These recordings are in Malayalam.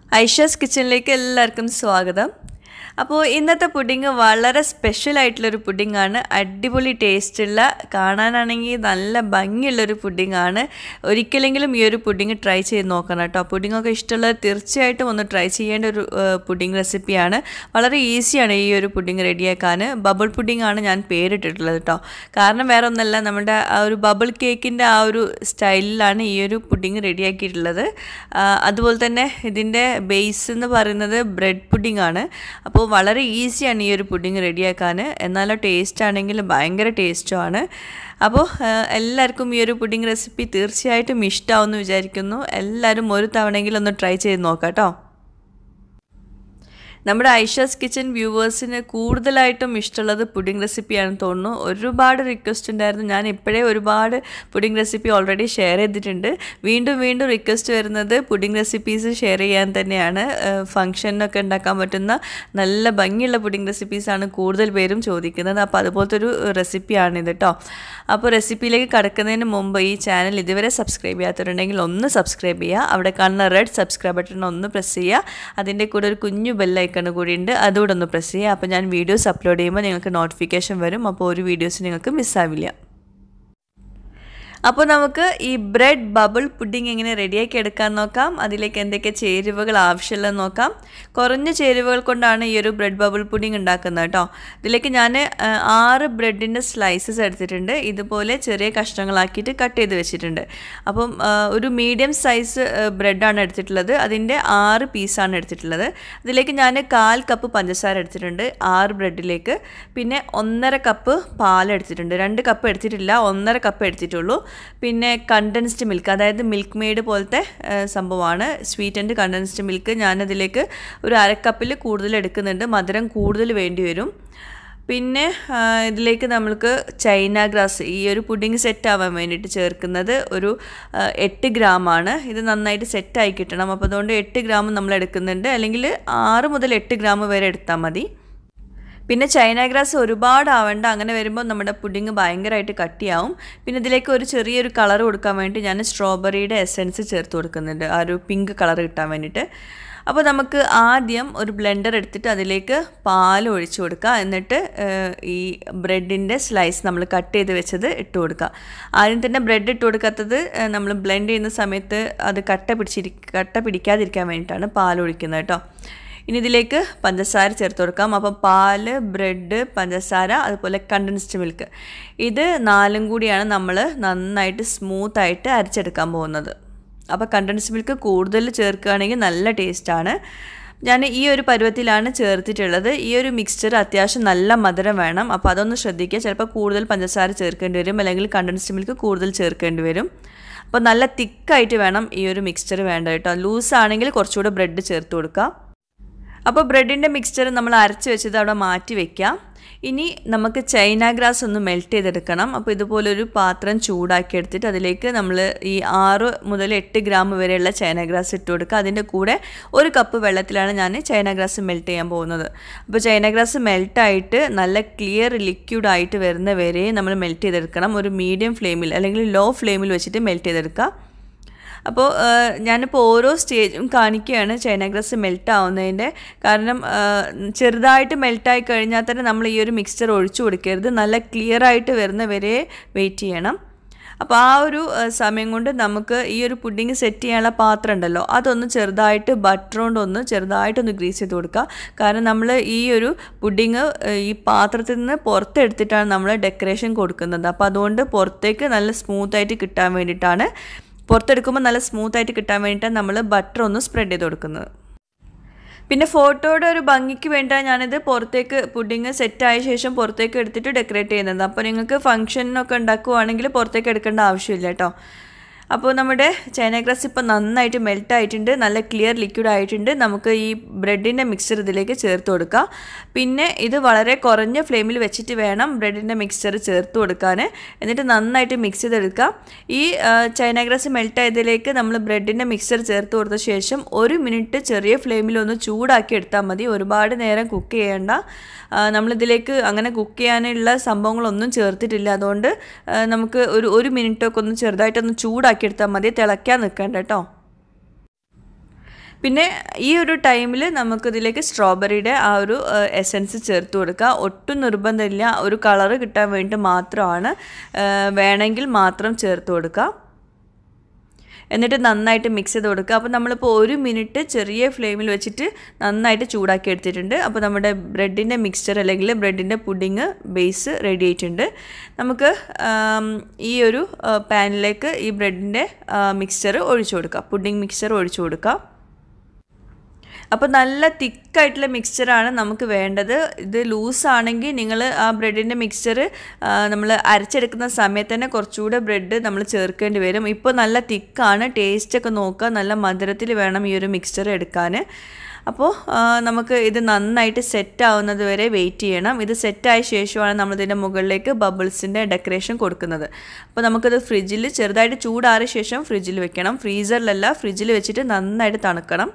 ഐഷാസ് കിച്ചണിലേക്ക് എല്ലാവർക്കും സ്വാഗതം അപ്പോൾ ഇന്നത്തെ പുഡിങ് വളരെ സ്പെഷ്യൽ ആയിട്ടുള്ളൊരു പുഡിങ്ങാണ് അടിപൊളി ടേസ്റ്റുള്ള കാണാനാണെങ്കിൽ നല്ല ഭംഗിയുള്ളൊരു പുഡിങ്ങാണ് ഒരിക്കലെങ്കിലും ഈ ഒരു പുഡിങ് ട്രൈ ചെയ്ത് നോക്കണം കേട്ടോ പുഡിങ്ങൊക്കെ ഇഷ്ടമുള്ളത് തീർച്ചയായിട്ടും ഒന്ന് ട്രൈ ചെയ്യേണ്ട ഒരു പുഡിങ് റെസിപ്പിയാണ് വളരെ ഈസിയാണ് ഈ ഒരു പുഡിങ് റെഡിയാക്കാൻ ബബിൾ പുഡിംഗ് ആണ് ഞാൻ പേരിട്ടിട്ടുള്ളത് കേട്ടോ കാരണം വേറെ ഒന്നല്ല നമ്മുടെ ആ ഒരു ബബിൾ കേക്കിൻ്റെ ആ ഒരു സ്റ്റൈലിലാണ് ഈ ഒരു പുഡിങ് റെഡിയാക്കിയിട്ടുള്ളത് അതുപോലെ തന്നെ ഇതിൻ്റെ ബേസ് എന്ന് പറയുന്നത് ബ്രെഡ് പുഡിംഗ് ആണ് അപ്പോൾ വളരെ ഈസിയാണ് ഈ ഒരു പുഡിംഗ് റെഡിയാക്കാൻ എന്നാലോ ടേസ്റ്റ് ആണെങ്കിൽ ഭയങ്കര ടേസ്റ്റുമാണ് അപ്പോൾ എല്ലാവർക്കും ഈ ഒരു പുഡിംഗ് റെസിപ്പി തീർച്ചയായിട്ടും ഇഷ്ടമാവുമെന്ന് വിചാരിക്കുന്നു എല്ലാവരും ഒരു തവണയെങ്കിലും ഒന്ന് ട്രൈ ചെയ്ത് നോക്കാം കേട്ടോ നമ്മുടെ ഐഷാസ് കിച്ചൻ വ്യൂവേഴ്സിന് കൂടുതലായിട്ടും ഇഷ്ടമുള്ളത് പുഡിംഗ് റെസിപ്പിയാണെന്ന് തോന്നുന്നു ഒരുപാട് റിക്വസ്റ്റ് ഉണ്ടായിരുന്നു ഞാൻ ഇപ്പോഴേ ഒരുപാട് പുഡിംഗ് റെസിപ്പി ഓൾറെഡി ഷെയർ ചെയ്തിട്ടുണ്ട് വീണ്ടും വീണ്ടും റിക്വസ്റ്റ് വരുന്നത് പുഡിംഗ് റെസിപ്പീസ് ഷെയർ ചെയ്യാൻ തന്നെയാണ് ഫംഗ്ഷനൊക്കെ ഉണ്ടാക്കാൻ പറ്റുന്ന നല്ല ഭംഗിയുള്ള പുഡിംഗ് റെസിപ്പീസാണ് കൂടുതൽ പേരും ചോദിക്കുന്നത് അപ്പോൾ അതുപോലത്തെ ഒരു റെസിപ്പിയാണിത് കേട്ടോ അപ്പോൾ റെസിപ്പിയിലേക്ക് കടക്കുന്നതിന് മുമ്പ് ഈ ചാനൽ ഇതുവരെ സബ്സ്ക്രൈബ് ചെയ്യാത്തവരുണ്ടെങ്കിൽ ഒന്ന് സബ്സ്ക്രൈബ് ചെയ്യുക അവിടെ കാണുന്ന റെഡ് സബ്സ്ക്രൈബ് ബട്ടൺ ഒന്ന് പ്രസ് ചെയ്യുക അതിൻ്റെ കൂടെ ഒരു കുഞ്ഞു ബെല്ലൈക്കൺ കൂടി ഉണ്ട് അതുകൂടെ ഒന്ന് പ്രസ് ചെയ്യുക അപ്പോൾ ഞാൻ വീഡിയോസ് അപ്ലോഡ് ചെയ്യുമ്പോൾ നിങ്ങൾക്ക് നോട്ടിഫിക്കേഷൻ വരും അപ്പോൾ ഒരു വീഡിയോസ് നിങ്ങൾക്ക് മിസ്സാവില്ല അപ്പോൾ നമുക്ക് ഈ ബ്രെഡ് ബബിൾ പുഡിംഗ് എങ്ങനെ റെഡിയാക്കി എടുക്കാൻ നോക്കാം അതിലേക്ക് എന്തൊക്കെ ചേരുവകൾ ആവശ്യമുള്ളതെന്ന് നോക്കാം കുറഞ്ഞ ചേരുവകൾ കൊണ്ടാണ് ഈ ഒരു ബ്രെഡ് ബബിൾ പുഡിംഗ് ഉണ്ടാക്കുന്നത് കേട്ടോ ഇതിലേക്ക് ഞാൻ ആറ് ബ്രെഡിൻ്റെ സ്ലൈസസ് എടുത്തിട്ടുണ്ട് ഇതുപോലെ ചെറിയ കഷ്ണങ്ങളാക്കിയിട്ട് കട്ട് ചെയ്ത് വെച്ചിട്ടുണ്ട് അപ്പം ഒരു മീഡിയം സൈസ് ബ്രെഡാണ് എടുത്തിട്ടുള്ളത് അതിൻ്റെ ആറ് പീസാണ് എടുത്തിട്ടുള്ളത് അതിലേക്ക് ഞാൻ കാൽ കപ്പ് പഞ്ചസാര എടുത്തിട്ടുണ്ട് ആറ് ബ്രെഡിലേക്ക് പിന്നെ ഒന്നര കപ്പ് പാൽ എടുത്തിട്ടുണ്ട് രണ്ട് കപ്പ് എടുത്തിട്ടില്ല ഒന്നര കപ്പ് എടുത്തിട്ടുള്ളൂ പിന്നെ കണ്ടൻസ്ഡ് മിൽക്ക് അതായത് മിൽക്ക് മെയ്ഡ് പോലത്തെ സംഭവമാണ് സ്വീറ്റ് ആൻഡ് കണ്ടൻസ്ഡ് മിൽക്ക് ഞാനതിലേക്ക് ഒരു അരക്കപ്പിൽ കൂടുതൽ എടുക്കുന്നുണ്ട് മധുരം കൂടുതൽ വേണ്ടി വരും പിന്നെ ഇതിലേക്ക് നമ്മൾക്ക് ചൈന ഗ്രാസ് ഈ ഒരു പുഡിങ് സെറ്റ് ആവാൻ വേണ്ടിയിട്ട് ചേർക്കുന്നത് ഒരു എട്ട് ഗ്രാമാണ് ഇത് നന്നായിട്ട് സെറ്റായി കിട്ടണം അപ്പോൾ അതുകൊണ്ട് എട്ട് ഗ്രാം നമ്മൾ എടുക്കുന്നുണ്ട് അല്ലെങ്കിൽ ആറ് മുതൽ എട്ട് ഗ്രാം വരെ എടുത്താൽ മതി പിന്നെ ചൈന ഗ്രാസ് ഒരുപാട് ആവേണ്ട അങ്ങനെ വരുമ്പോൾ നമ്മുടെ പുഡിങ് ഭയങ്കരമായിട്ട് കട്ടിയാവും പിന്നെ ഇതിലേക്ക് ഒരു ചെറിയൊരു കളർ കൊടുക്കാൻ വേണ്ടി ഞാൻ സ്ട്രോബെറിയുടെ എസെൻസ് ചേർത്ത് കൊടുക്കുന്നുണ്ട് ആ ഒരു പിങ്ക് കളർ കിട്ടാൻ വേണ്ടിയിട്ട് അപ്പോൾ നമുക്ക് ആദ്യം ഒരു ബ്ലെൻഡർ എടുത്തിട്ട് അതിലേക്ക് പാൽ ഒഴിച്ചു കൊടുക്കുക എന്നിട്ട് ഈ ബ്രെഡിൻ്റെ സ്ലൈസ് നമ്മൾ കട്ട് ചെയ്ത് വെച്ചത് ഇട്ട് കൊടുക്കുക ആദ്യം തന്നെ ബ്രെഡ് ഇട്ട് കൊടുക്കാത്തത് നമ്മൾ ബ്ലെൻഡ് ചെയ്യുന്ന സമയത്ത് അത് കട്ട പിടിച്ചിരി കട്ട പിടിക്കാതിരിക്കാൻ വേണ്ടിയിട്ടാണ് പാൽ ഒഴിക്കുന്നത് കേട്ടോ ഇനി ഇതിലേക്ക് പഞ്ചസാര ചേർത്ത് കൊടുക്കാം അപ്പം പാല് ബ്രെഡ് പഞ്ചസാര അതുപോലെ കണ്ടൻസ്ഡ് മിൽക്ക് ഇത് നാലും കൂടിയാണ് നമ്മൾ നന്നായിട്ട് സ്മൂത്തായിട്ട് അരച്ചെടുക്കാൻ പോകുന്നത് അപ്പോൾ കണ്ടൻസ്ഡ് മിൽക്ക് കൂടുതൽ ചേർക്കുകയാണെങ്കിൽ നല്ല ടേസ്റ്റാണ് ഞാൻ ഈ ഒരു പരുവത്തിലാണ് ചേർത്തിട്ടുള്ളത് ഈ ഒരു മിക്സ്ചർ അത്യാവശ്യം നല്ല മധുരം വേണം അപ്പോൾ അതൊന്ന് ശ്രദ്ധിക്കുക ചിലപ്പോൾ കൂടുതൽ പഞ്ചസാര ചേർക്കേണ്ടി വരും അല്ലെങ്കിൽ കണ്ടൻസ്ഡ് മിൽക്ക് കൂടുതൽ ചേർക്കേണ്ടി വരും അപ്പോൾ നല്ല തിക്കായിട്ട് വേണം ഈ ഒരു മിക്സ്ചർ വേണ്ട കേട്ടോ ലൂസ് ആണെങ്കിൽ കുറച്ചുകൂടെ ബ്രെഡ് ചേർത്ത് കൊടുക്കുക അപ്പോൾ ബ്രെഡിൻ്റെ മിക്സ്ചർ നമ്മൾ അരച്ച് വെച്ചത് അവിടെ മാറ്റി വെക്കാം ഇനി നമുക്ക് ചൈന ഗ്രാസ് ഒന്ന് മെൽറ്റ് ചെയ്തെടുക്കണം അപ്പോൾ ഇതുപോലൊരു പാത്രം ചൂടാക്കി എടുത്തിട്ട് അതിലേക്ക് നമ്മൾ ഈ ആറ് മുതൽ എട്ട് ഗ്രാം വരെയുള്ള ചൈന ഗ്രാസ് ഇട്ട് കൊടുക്കുക അതിൻ്റെ കൂടെ ഒരു കപ്പ് വെള്ളത്തിലാണ് ഞാൻ ചൈന ഗ്രാസ് മെൽറ്റ് ചെയ്യാൻ പോകുന്നത് അപ്പോൾ ചൈന ഗ്രാസ് മെൽട്ടായിട്ട് നല്ല ക്ലിയർ ലിക്വിഡ് ആയിട്ട് വരുന്ന വരെ നമ്മൾ മെൽറ്റ് ചെയ്തെടുക്കണം ഒരു മീഡിയം ഫ്ലെയിമിൽ അല്ലെങ്കിൽ ലോ ഫ്ലെയിമിൽ വെച്ചിട്ട് മെൽറ്റ് ചെയ്തെടുക്കുക അപ്പോൾ ഞാനിപ്പോൾ ഓരോ സ്റ്റേജും കാണിക്കുകയാണ് ചൈന ഗ്രാസ് മെൽറ്റ് ആവുന്നതിൻ്റെ കാരണം ചെറുതായിട്ട് മെൽറ്റായി കഴിഞ്ഞാൽ തന്നെ നമ്മൾ ഈ ഒരു മിക്സ്ചർ ഒഴിച്ചു കൊടുക്കരുത് നല്ല ക്ലിയർ ആയിട്ട് വരുന്ന വരെ വെയിറ്റ് ചെയ്യണം അപ്പോൾ ആ ഒരു സമയം കൊണ്ട് നമുക്ക് ഈ ഒരു പുഡിങ് സെറ്റ് ചെയ്യാനുള്ള പാത്രം ഉണ്ടല്ലോ അതൊന്ന് ചെറുതായിട്ട് ബട്ടർ കൊണ്ട് ഒന്ന് ചെറുതായിട്ടൊന്ന് ഗ്രീസ് ചെയ്ത് കൊടുക്കുക കാരണം നമ്മൾ ഈ ഒരു പുഡിങ് ഈ പാത്രത്തിൽ നിന്ന് പുറത്തെടുത്തിട്ടാണ് നമ്മൾ ഡെക്കറേഷൻ കൊടുക്കുന്നത് അപ്പോൾ അതുകൊണ്ട് പുറത്തേക്ക് നല്ല സ്മൂത്തായിട്ട് കിട്ടാൻ വേണ്ടിയിട്ടാണ് പുറത്തെടുക്കുമ്പോൾ നല്ല സ്മൂത്തായിട്ട് കിട്ടാൻ വേണ്ടിയിട്ടാണ് നമ്മൾ ബട്ടർ ഒന്ന് സ്പ്രെഡ് ചെയ്ത് കൊടുക്കുന്നത് പിന്നെ ഫോട്ടോയുടെ ഒരു ഭംഗിക്ക് വേണ്ടിയാണ് ഞാനിത് പുറത്തേക്ക് പുഡിങ് സെറ്റായ ശേഷം പുറത്തേക്ക് എടുത്തിട്ട് ഡെക്കറേറ്റ് ചെയ്യുന്നത് അപ്പോൾ നിങ്ങൾക്ക് ഫംഗ്ഷനൊക്കെ ഉണ്ടാക്കുവാണെങ്കിൽ പുറത്തേക്ക് എടുക്കേണ്ട ആവശ്യമില്ല കേട്ടോ അപ്പോൾ നമ്മുടെ ചൈന ഗ്രാസ് ഇപ്പോൾ നന്നായിട്ട് മെൽറ്റ് ആയിട്ടുണ്ട് നല്ല ക്ലിയർ ലിക്വിഡ് ആയിട്ടുണ്ട് നമുക്ക് ഈ ബ്രെഡിൻ്റെ മിക്സ്ചർ ഇതിലേക്ക് ചേർത്ത് കൊടുക്കാം പിന്നെ ഇത് വളരെ കുറഞ്ഞ ഫ്ലെയിമിൽ വെച്ചിട്ട് വേണം ബ്രെഡിൻ്റെ മിക്സ്ചർ ചേർത്ത് കൊടുക്കാൻ എന്നിട്ട് നന്നായിട്ട് മിക്സ് ചെയ്തെടുക്കുക ഈ ചൈന ഗ്രാസ് മെൽറ്റ് ആയതിലേക്ക് നമ്മൾ ബ്രെഡിൻ്റെ മിക്സ്ചർ ചേർത്ത് കൊടുത്ത ശേഷം ഒരു മിനിറ്റ് ചെറിയ ഫ്ലെയിമിൽ ഒന്ന് ചൂടാക്കി എടുത്താൽ മതി ഒരുപാട് നേരം കുക്ക് ചെയ്യേണ്ട നമ്മളിതിലേക്ക് അങ്ങനെ കുക്ക് ചെയ്യാനുള്ള സംഭവങ്ങളൊന്നും ചേർത്തിട്ടില്ല അതുകൊണ്ട് നമുക്ക് ഒരു ഒരു മിനിറ്റൊക്കെ ഒന്ന് ചെറുതായിട്ടൊന്ന് ചൂടാക്കി എടുത്താൽ മതി തിളയ്ക്കാൻ നിൽക്കേണ്ട കേട്ടോ പിന്നെ ഈ ഒരു ടൈമിൽ നമുക്കിതിലേക്ക് സ്ട്രോബെറിയുടെ ആ ഒരു എസൻസ് ചേർത്ത് കൊടുക്കുക ഒട്ടും നിർബന്ധമില്ല ഒരു കളറ് കിട്ടാൻ വേണ്ടി മാത്രമാണ് വേണമെങ്കിൽ മാത്രം ചേർത്ത് കൊടുക്കുക എന്നിട്ട് നന്നായിട്ട് മിക്സ് ചെയ്ത് കൊടുക്കുക അപ്പോൾ നമ്മളിപ്പോൾ ഒരു മിനിറ്റ് ചെറിയ ഫ്ലെയിമിൽ വെച്ചിട്ട് നന്നായിട്ട് ചൂടാക്കി എടുത്തിട്ടുണ്ട് അപ്പോൾ നമ്മുടെ ബ്രെഡിൻ്റെ മിക്സ്ചർ അല്ലെങ്കിൽ ബ്രെഡിൻ്റെ പുഡിങ് ബേസ് റെഡി ആയിട്ടുണ്ട് നമുക്ക് ഈ ഒരു പാനിലേക്ക് ഈ ബ്രെഡിൻ്റെ മിക്സ്ചർ ഒഴിച്ചു കൊടുക്കുക പുഡിങ് മിക്സ്ചർ ഒഴിച്ചു കൊടുക്കുക അപ്പോൾ നല്ല തിക്കായിട്ടുള്ള മിക്സ്ചറാണ് നമുക്ക് വേണ്ടത് ഇത് ലൂസാണെങ്കിൽ നിങ്ങൾ ആ ബ്രെഡിൻ്റെ മിക്സ്ചർ നമ്മൾ അരച്ചെടുക്കുന്ന സമയത്ത് തന്നെ കുറച്ചുകൂടെ ബ്രെഡ് നമ്മൾ ചേർക്കേണ്ടി വരും ഇപ്പോൾ നല്ല തിക്കാണ് ടേസ്റ്റൊക്കെ നോക്കുക നല്ല മധുരത്തിൽ വേണം ഈ ഒരു മിക്സ്ചർ എടുക്കാൻ അപ്പോൾ നമുക്ക് ഇത് നന്നായിട്ട് സെറ്റ് ആവുന്നത് വരെ വെയിറ്റ് ചെയ്യണം ഇത് സെറ്റായ ശേഷമാണ് നമ്മളിതിൻ്റെ മുകളിലേക്ക് ബബിൾസിൻ്റെ ഡെക്കറേഷൻ കൊടുക്കുന്നത് അപ്പോൾ നമുക്കത് ഫ്രിഡ്ജിൽ ചെറുതായിട്ട് ചൂടാറിയ ശേഷം ഫ്രിഡ്ജിൽ വെക്കണം ഫ്രീസറിലല്ല ഫ്രിഡ്ജിൽ വെച്ചിട്ട് നന്നായിട്ട് തണുക്കണം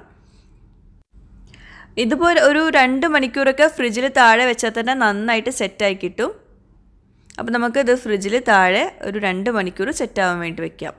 ഇതുപോലെ ഒരു രണ്ട് മണിക്കൂറൊക്കെ ഫ്രിഡ്ജിൽ താഴെ വെച്ചാൽ തന്നെ നന്നായിട്ട് സെറ്റായി കിട്ടും അപ്പോൾ നമുക്കിത് ഫ്രിഡ്ജിൽ താഴെ ഒരു രണ്ട് മണിക്കൂർ സെറ്റാവാൻ വേണ്ടി വെക്കാം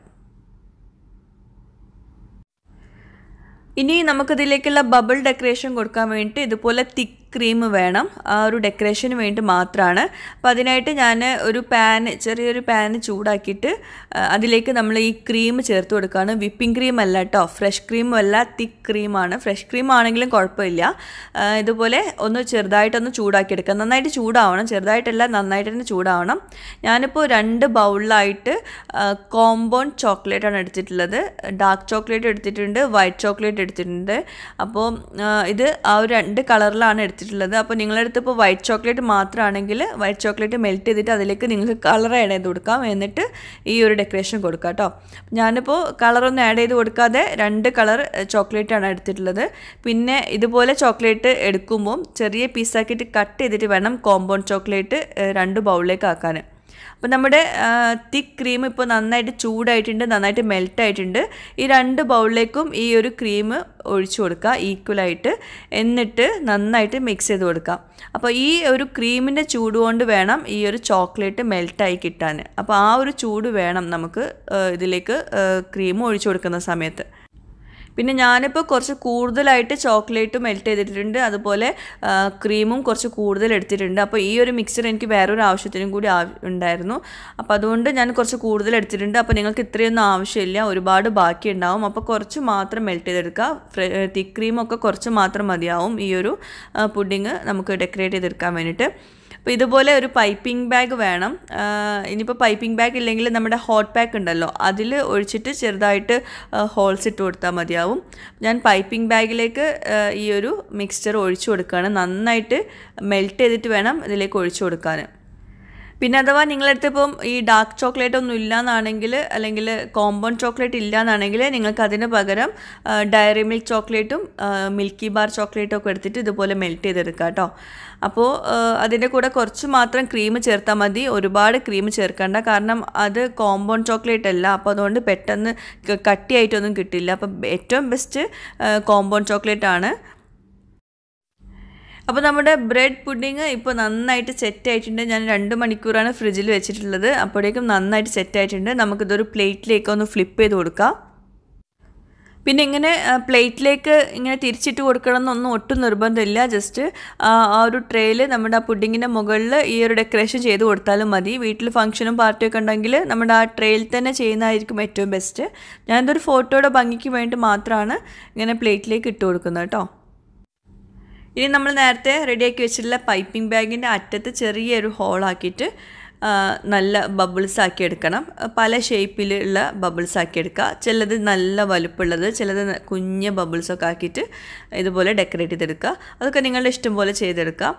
ഇനി നമുക്കിതിലേക്കുള്ള ബബിൾ ഡെക്കറേഷൻ കൊടുക്കാൻ വേണ്ടിയിട്ട് ഇതുപോലെ തിക്ക് ക്രീം വേണം ആ ഒരു ഡെക്കറേഷന് വേണ്ടി മാത്രമാണ് അപ്പോൾ അതിനായിട്ട് ഞാൻ ഒരു പാൻ ചെറിയൊരു പാൻ ചൂടാക്കിയിട്ട് അതിലേക്ക് നമ്മൾ ഈ ക്രീം ചേർത്ത് കൊടുക്കുകയാണ് വിപ്പിംഗ് ക്രീം അല്ല കേട്ടോ ഫ്രഷ് ക്രീമും അല്ല തിക്ക് ക്രീമാണ് ഫ്രഷ് ക്രീം ആണെങ്കിലും കുഴപ്പമില്ല ഇതുപോലെ ഒന്ന് ചെറുതായിട്ടൊന്ന് ചൂടാക്കിയെടുക്കുക നന്നായിട്ട് ചൂടാവണം ചെറുതായിട്ടല്ല നന്നായിട്ട് തന്നെ ചൂടാവണം ഞാനിപ്പോൾ രണ്ട് ബൗളിലായിട്ട് കോമ്പൗണ്ട് ചോക്ലേറ്റാണ് എടുത്തിട്ടുള്ളത് ഡാർക്ക് ചോക്ലേറ്റ് എടുത്തിട്ടുണ്ട് വൈറ്റ് ചോക്ലേറ്റ് എടുത്തിട്ടുണ്ട് അപ്പോൾ ഇത് ആ ഒരു രണ്ട് കളറിലാണ് എടുത്തിട്ടുള്ളത് അപ്പോൾ നിങ്ങളുടെ അടുത്ത് ഇപ്പോൾ വൈറ്റ് ചോക്ലേറ്റ് മാത്രമാണെങ്കിൽ വൈറ്റ് ചോക്ലേറ്റ് മെൽറ്റ് ചെയ്തിട്ട് അതിലേക്ക് നിങ്ങൾക്ക് കളർ ആഡ് ചെയ്ത് കൊടുക്കാം എന്നിട്ട് ഈ ഒരു ഡെക്കറേഷൻ കൊടുക്കാം കേട്ടോ ഞാനിപ്പോൾ കളറൊന്നും ആഡ് ചെയ്ത് കൊടുക്കാതെ രണ്ട് കളർ ചോക്ലേറ്റാണ് എടുത്തിട്ടുള്ളത് പിന്നെ ഇതുപോലെ ചോക്ലേറ്റ് എടുക്കുമ്പോൾ ചെറിയ പീസാക്കിയിട്ട് കട്ട് ചെയ്തിട്ട് വേണം കോമ്പൗണ്ട് ചോക്ലേറ്റ് രണ്ട് ബൗളിലേക്ക് ആക്കാൻ അപ്പോൾ നമ്മുടെ തിക്ക് ക്രീം ഇപ്പോൾ നന്നായിട്ട് ചൂടായിട്ടുണ്ട് നന്നായിട്ട് മെൽറ്റ് ആയിട്ടുണ്ട് ഈ രണ്ട് ബൗളിലേക്കും ഈ ഒരു ക്രീം ഒഴിച്ചു കൊടുക്കുക ഈക്വലായിട്ട് എന്നിട്ട് നന്നായിട്ട് മിക്സ് ചെയ്ത് കൊടുക്കുക അപ്പോൾ ഈ ഒരു ക്രീമിൻ്റെ ചൂട് കൊണ്ട് വേണം ഈ ഒരു ചോക്ലേറ്റ് മെൽറ്റായി കിട്ടാൻ അപ്പോൾ ആ ഒരു ചൂട് വേണം നമുക്ക് ഇതിലേക്ക് ക്രീം ഒഴിച്ചു കൊടുക്കുന്ന സമയത്ത് പിന്നെ ഞാനിപ്പോൾ കുറച്ച് കൂടുതലായിട്ട് ചോക്ലേറ്റ് മെൽറ്റ് ചെയ്തിട്ടുണ്ട് അതുപോലെ ക്രീമും കുറച്ച് കൂടുതൽ എടുത്തിട്ടുണ്ട് അപ്പോൾ ഈ ഒരു മിക്സർ എനിക്ക് വേറൊരു ആവശ്യത്തിനും കൂടി ഉണ്ടായിരുന്നു അപ്പോൾ അതുകൊണ്ട് ഞാൻ കുറച്ച് കൂടുതൽ എടുത്തിട്ടുണ്ട് അപ്പോൾ നിങ്ങൾക്ക് ഇത്രയൊന്നും ആവശ്യമില്ല ഒരുപാട് ബാക്കി ഉണ്ടാവും അപ്പോൾ കുറച്ച് മാത്രം മെൽറ്റ് ചെയ്തെടുക്കുക തിക്ക് ക്രീമൊക്കെ കുറച്ച് മാത്രം മതിയാവും ഈ ഒരു പുഡിങ് നമുക്ക് ഡെക്കറേറ്റ് ചെയ്തെടുക്കാൻ വേണ്ടിയിട്ട് അപ്പോൾ ഇതുപോലെ ഒരു പൈപ്പിംഗ് ബാഗ് വേണം ഇനിയിപ്പോൾ പൈപ്പിംഗ് ബാഗ് ഇല്ലെങ്കിൽ നമ്മുടെ ഹോട്ട് പാക്ക് ഉണ്ടല്ലോ അതിൽ ഒഴിച്ചിട്ട് ചെറുതായിട്ട് ഹോൾസ് ഇട്ട് കൊടുത്താൽ മതിയാവും ഞാൻ പൈപ്പിംഗ് ബാഗിലേക്ക് ഈ ഒരു മിക്സ്ചർ ഒഴിച്ചു കൊടുക്കുകയാണ് നന്നായിട്ട് മെൽറ്റ് ചെയ്തിട്ട് വേണം ഇതിലേക്ക് ഒഴിച്ചു കൊടുക്കാൻ പിന്നെ അഥവാ നിങ്ങളടുത്ത് ഇപ്പം ഈ ഡാർക്ക് ചോക്ലേറ്റ് ഒന്നും ഇല്ലയെന്നാണെങ്കിൽ അല്ലെങ്കിൽ കോമ്പൗണ്ട് ചോക്ലേറ്റ് ഇല്ലയെന്നാണെങ്കിൽ നിങ്ങൾക്ക് അതിന് പകരം ഡയറി മിൽക്ക് ചോക്ലേറ്റും മിൽക്കി ബാർ ചോക്ലേറ്റും ഒക്കെ എടുത്തിട്ട് ഇതുപോലെ മെൽറ്റ് ചെയ്തെടുക്കുക കേട്ടോ അപ്പോൾ അതിൻ്റെ കൂടെ കുറച്ച് മാത്രം ക്രീം ചേർത്താൽ മതി ഒരുപാട് ക്രീം ചേർക്കണ്ട കാരണം അത് കോമ്പൗണ്ട് ചോക്ലേറ്റ് അല്ല അപ്പോൾ അതുകൊണ്ട് പെട്ടെന്ന് കട്ടിയായിട്ടൊന്നും കിട്ടില്ല അപ്പം ഏറ്റവും ബെസ്റ്റ് കോമ്പൗണ്ട് ചോക്ലേറ്റ് ആണ് അപ്പോൾ നമ്മുടെ ബ്രെഡ് പുഡിങ് ഇപ്പോൾ നന്നായിട്ട് സെറ്റ് ആയിട്ടുണ്ട് ഞാൻ രണ്ട് മണിക്കൂറാണ് ഫ്രിഡ്ജിൽ വെച്ചിട്ടുള്ളത് അപ്പോഴേക്കും നന്നായിട്ട് സെറ്റ് ആയിട്ടുണ്ട് നമുക്കിതൊരു പ്ലേറ്റിലേക്ക് ഒന്ന് ഫ്ലിപ്പ് ചെയ്ത് കൊടുക്കാം പിന്നെ ഇങ്ങനെ പ്ലേറ്റിലേക്ക് ഇങ്ങനെ തിരിച്ചിട്ട് കൊടുക്കണം എന്നൊന്നും ഒട്ടും നിർബന്ധമില്ല ജസ്റ്റ് ആ ഒരു ട്രേയിൽ നമ്മുടെ ആ പുഡിങ്ങിൻ്റെ മുകളിൽ ഈ ഒരു ഡെക്കറേഷൻ ചെയ്ത് കൊടുത്താലും മതി വീട്ടിൽ ഫംഗ്ഷനും പാർട്ടിയൊക്കെ ഉണ്ടെങ്കിൽ നമ്മുടെ ആ ട്രേയിൽ തന്നെ ചെയ്യുന്നതായിരിക്കും ഏറ്റവും ബെസ്റ്റ് ഞാനിതൊരു ഫോട്ടോയുടെ ഭംഗിക്ക് വേണ്ടി മാത്രമാണ് ഇങ്ങനെ പ്ലേറ്റിലേക്ക് ഇട്ട് കൊടുക്കുന്നത് കേട്ടോ ഇനി നമ്മൾ നേരത്തെ റെഡിയാക്കി വെച്ചിട്ടുള്ള പൈപ്പിംഗ് ബാഗിൻ്റെ അറ്റത്ത് ചെറിയൊരു ഹോളാക്കിയിട്ട് നല്ല ബബിൾസ് ആക്കി എടുക്കണം പല ഷേപ്പിലുള്ള ബബിൾസ് ആക്കി എടുക്കുക ചിലത് നല്ല വലുപ്പമുള്ളത് ചിലത് കുഞ്ഞ് ബബിൾസൊക്കെ ആക്കിയിട്ട് ഇതുപോലെ ഡെക്കറേറ്റ് ചെയ്തെടുക്കുക അതൊക്കെ നിങ്ങളുടെ ഇഷ്ടം പോലെ ചെയ്തെടുക്കാം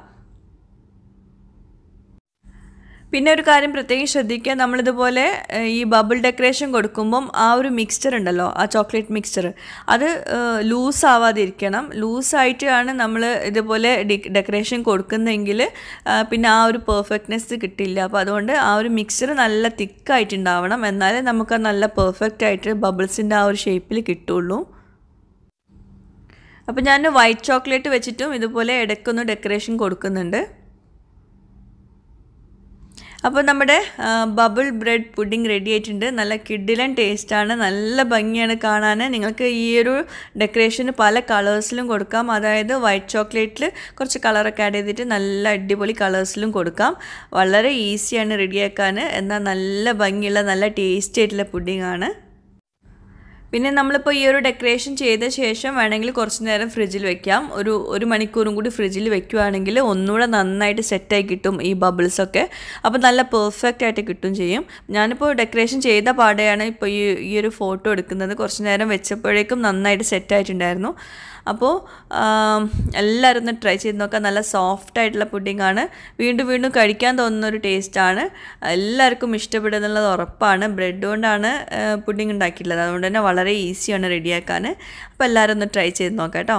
പിന്നെ ഒരു കാര്യം പ്രത്യേകം ശ്രദ്ധിക്കുക നമ്മളിതുപോലെ ഈ ബബിൾ ഡെക്കറേഷൻ കൊടുക്കുമ്പം ആ ഒരു മിക്സ്ചർ ഉണ്ടല്ലോ ആ ചോക്ലേറ്റ് മിക്സ്ചർ അത് ലൂസ് ആവാതിരിക്കണം ലൂസായിട്ടാണ് നമ്മൾ ഇതുപോലെ ഡെക്കറേഷൻ കൊടുക്കുന്നതെങ്കിൽ പിന്നെ ആ ഒരു പെർഫെക്റ്റ്നെസ് കിട്ടില്ല അപ്പോൾ അതുകൊണ്ട് ആ ഒരു മിക്സ്ചർ നല്ല തിക്കായിട്ടുണ്ടാവണം എന്നാലേ നമുക്ക് നല്ല പെർഫെക്റ്റ് ആയിട്ട് ബബിൾസിൻ്റെ ആ ഒരു ഷേപ്പിൽ കിട്ടുള്ളൂ അപ്പോൾ ഞാൻ വൈറ്റ് ചോക്ലേറ്റ് വെച്ചിട്ടും ഇതുപോലെ ഇടയ്ക്കൊന്ന് ഡെക്കറേഷൻ കൊടുക്കുന്നുണ്ട് അപ്പോൾ നമ്മുടെ ബബിൾ ബ്രെഡ് പുഡിംഗ് റെഡി ആയിട്ടുണ്ട് നല്ല കിഡിലൻ ടേസ്റ്റാണ് നല്ല ഭംഗിയാണ് കാണാൻ നിങ്ങൾക്ക് ഈ ഒരു ഡെക്കറേഷന് പല കളേഴ്സിലും കൊടുക്കാം അതായത് വൈറ്റ് ചോക്ലേറ്റിൽ കുറച്ച് കളറൊക്കെ ആഡ് ചെയ്തിട്ട് നല്ല അടിപൊളി കളേഴ്സിലും കൊടുക്കാം വളരെ ഈസിയാണ് റെഡിയാക്കാൻ എന്നാൽ നല്ല ഭംഗിയുള്ള നല്ല ടേസ്റ്റി ആയിട്ടുള്ള പുഡിംഗ് ആണ് പിന്നെ നമ്മളിപ്പോൾ ഈ ഒരു ഡെക്കറേഷൻ ചെയ്ത ശേഷം വേണമെങ്കിൽ കുറച്ച് നേരം ഫ്രിഡ്ജിൽ വെക്കാം ഒരു ഒരു മണിക്കൂറും കൂടി ഫ്രിഡ്ജിൽ വെക്കുകയാണെങ്കിൽ ഒന്നുകൂടെ നന്നായിട്ട് സെറ്റായി കിട്ടും ഈ ബബിൾസൊക്കെ അപ്പോൾ നല്ല പെർഫെക്റ്റ് ആയിട്ട് കിട്ടും ചെയ്യും ഞാനിപ്പോൾ ഡെക്കറേഷൻ ചെയ്ത പാടെയാണ് ഇപ്പോൾ ഈ ഈ ഒരു ഫോട്ടോ എടുക്കുന്നത് കുറച്ച് നേരം വെച്ചപ്പോഴേക്കും നന്നായിട്ട് സെറ്റായിട്ടുണ്ടായിരുന്നു അപ്പോൾ എല്ലാവരും ഒന്ന് ട്രൈ ചെയ്ത് നോക്കാം നല്ല സോഫ്റ്റ് ആയിട്ടുള്ള പുഡിംഗ് ആണ് വീണ്ടും വീണ്ടും കഴിക്കാൻ തോന്നുന്ന ഒരു ടേസ്റ്റാണ് എല്ലാവർക്കും ഇഷ്ടപ്പെടുന്നുള്ളത് ഉറപ്പാണ് ബ്രെഡ് കൊണ്ടാണ് പുഡിംഗ് ഉണ്ടാക്കിയിട്ടുള്ളത് അതുകൊണ്ട് തന്നെ വളരെ ഈസിയാണ് റെഡിയാക്കാൻ അപ്പോൾ എല്ലാവരും ഒന്ന് ട്രൈ ചെയ്ത് നോക്കാം കേട്ടോ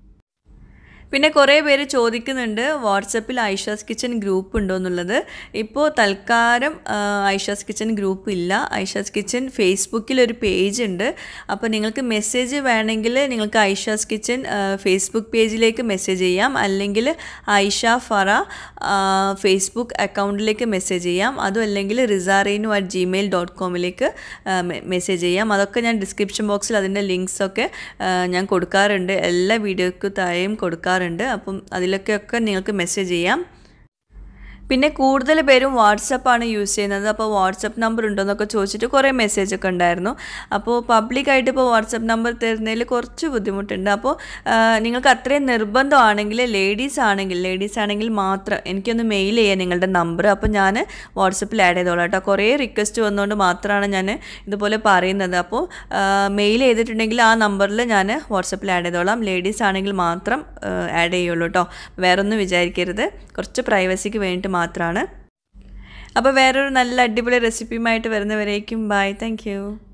പിന്നെ കുറേ പേര് ചോദിക്കുന്നുണ്ട് വാട്സപ്പിൽ ഐഷാസ് കിച്ചൻ ഗ്രൂപ്പ് ഉണ്ടോ എന്നുള്ളത് ഇപ്പോൾ തൽക്കാലം ഐഷാസ് കിച്ചൻ ഗ്രൂപ്പ് ഇല്ല ഐഷാസ് കിച്ചൻ ഫേസ്ബുക്കിൽ ഒരു പേജ് ഉണ്ട് അപ്പോൾ നിങ്ങൾക്ക് മെസ്സേജ് വേണമെങ്കിൽ നിങ്ങൾക്ക് ഐഷാസ് കിച്ചൻ ഫേസ്ബുക്ക് പേജിലേക്ക് മെസ്സേജ് ചെയ്യാം അല്ലെങ്കിൽ ഐഷ ഫറ ഫേസ്ബുക്ക് അക്കൗണ്ടിലേക്ക് മെസ്സേജ് ചെയ്യാം അതും അല്ലെങ്കിൽ റിസാറീനു അറ്റ് ജിമെയിൽ ഡോട്ട് കോമിലേക്ക് മെസ്സേജ് ചെയ്യാം അതൊക്കെ ഞാൻ ഡിസ്ക്രിപ്ഷൻ ബോക്സിൽ അതിൻ്റെ ലിങ്ക്സൊക്കെ ഞാൻ കൊടുക്കാറുണ്ട് എല്ലാ വീഡിയോയ്ക്ക് താഴെയും കൊടുക്കാറുണ്ട് ചെയ്യാറുണ്ട് അപ്പം അതിലൊക്കെയൊക്കെ നിങ്ങൾക്ക് മെസ്സേജ് ചെയ്യാം പിന്നെ കൂടുതൽ പേരും വാട്സപ്പാണ് യൂസ് ചെയ്യുന്നത് അപ്പോൾ വാട്സപ്പ് നമ്പർ ഉണ്ടോയെന്നൊക്കെ ചോദിച്ചിട്ട് കുറേ മെസ്സേജ് ഒക്കെ ഉണ്ടായിരുന്നു അപ്പോൾ പബ്ലിക്കായിട്ട് ഇപ്പോൾ വാട്സപ്പ് നമ്പർ തരുന്നതിൽ കുറച്ച് ബുദ്ധിമുട്ടുണ്ട് അപ്പോൾ നിങ്ങൾക്ക് അത്രയും നിർബന്ധമാണെങ്കിൽ ലേഡീസ് ആണെങ്കിൽ ലേഡീസ് ആണെങ്കിൽ മാത്രം എനിക്കൊന്ന് മെയിൽ ചെയ്യാം നിങ്ങളുടെ നമ്പർ അപ്പോൾ ഞാൻ വാട്സപ്പിൽ ആഡ് ചെയ്തോളാം കേട്ടോ കുറേ റിക്വസ്റ്റ് വന്നുകൊണ്ട് മാത്രമാണ് ഞാൻ ഇതുപോലെ പറയുന്നത് അപ്പോൾ മെയിൽ ചെയ്തിട്ടുണ്ടെങ്കിൽ ആ നമ്പറിൽ ഞാൻ വാട്സപ്പിൽ ആഡ് ചെയ്തോളാം ലേഡീസ് ആണെങ്കിൽ മാത്രം ആഡ് ചെയ്യുള്ളൂ കേട്ടോ വേറൊന്നും വിചാരിക്കരുത് കുറച്ച് പ്രൈവസിക്ക് വേണ്ടിയിട്ട് മാത്രമാണ് അപ്പോൾ വേറൊരു നല്ല അടിപൊളി റെസിപ്പിയുമായിട്ട് വരുന്നവരേക്കും ബൈ താങ്ക്